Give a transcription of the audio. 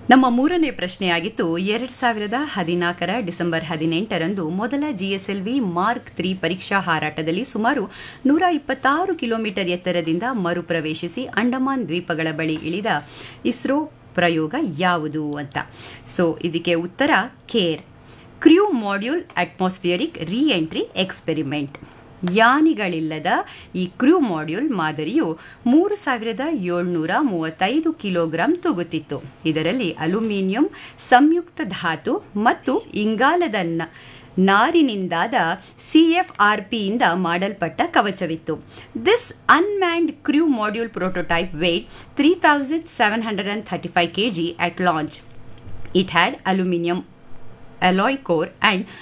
ನಮ್ಮ ಮೂರನೇ ಪ್ರಶ್ನೆಯಾಗಿತ್ತು ಎರಡ್ ಸಾವಿರದ ಹದಿನಾಲ್ಕರ ಡಿಸೆಂಬರ್ ಹದಿನೆಂಟರಂದು ಮೊದಲ ಜಿಎಸ್ಎಲ್ವಿ ಮಾರ್ಕ್ ತ್ರೀ ಪರೀಕ್ಷಾ ಹಾರಾಟದಲ್ಲಿ ಸುಮಾರು ನೂರ ಇಪ್ಪತ್ತಾರು ಕಿಲೋಮೀಟರ್ ಎತ್ತರದಿಂದ ಮರುಪ್ರವೇಶಿಸಿ ಅಂಡಮಾನ್ ದ್ವೀಪಗಳ ಬಳಿ ಇಳಿದ ಇಸ್ರೋ ಪ್ರಯೋಗ ಯಾವುದು ಅಂತ ಸೊ ಇದಕ್ಕೆ ಉತ್ತರ CARE crew module atmospheric re entry experiment ಯಾನಿಗಳಿಲ್ಲದ ಈ ಕ್ರ್ಯೂ ಮಾಡ್ಯೂಲ್ ಮಾದರಿಯು ಮೂರು ಸಾವಿರದ ಏಳ್ನೂರ ಮೂವತ್ತೈದು ಕಿಲೋಗ್ರಾಂ ತೂಗುತ್ತಿತ್ತು ಇದರಲ್ಲಿ ಅಲ್ಯೂಮಿನಿಯಂ ಸಂಯುಕ್ತ ಧಾತು ಮತ್ತು ಇಂಗಾಲದ ನ- ನಾರಿನಿಂದಾದ ಸಿಎಫ್ಆರ್ಪಿಯಿಂದ ಮಾಡಲ್ಪಟ್ಟ ಕವಚವಿತ್ತು this unmanned crew module prototype weight three thousand seven hundred and thirty five kg at launch It had aluminium alloy core and